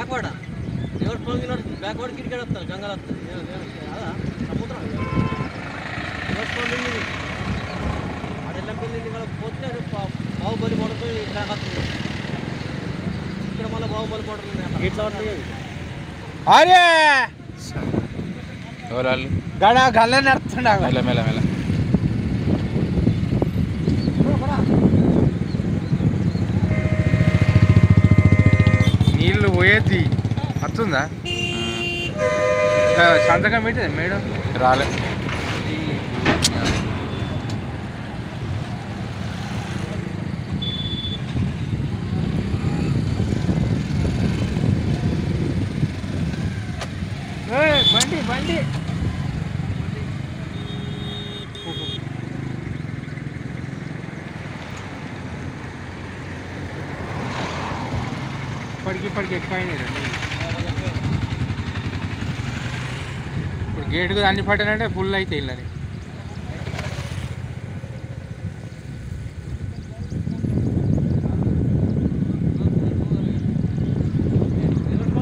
Backward rivers పొంగిన backward cricket వస్తారు గంగలు వస్తారు ఏ- ఏ- అదా సముద్రం రివర్స్ పొంగింది అడెల్లం పెళ్ళి ఇక్కడ పోతే అది బా- బాహుబలి పడుతుంది ఇక్కడ వస్తుంది ఇక్కడ మళ్ళీ బాహుబలి పడుతుంది ఇట్లా ఉంటుంది అరే ఎవరు వాళ్ళు గడ గల్ల నడుతుండ మెల్ల మెల్ల మెల్ల నీళ్ళు పోయేది వస్తుందా సంతకం పెట్టేది మేడం రాలే ఏయ్, బండి బండి ఇప్పటికి ఇప్పటికి ఎక్కువ అయినాయి రా నీళ్ళు. ఇప్పుడు గేటుకు అన్ని పట్టానంటే ఫుల్ అయితే ఇల్లని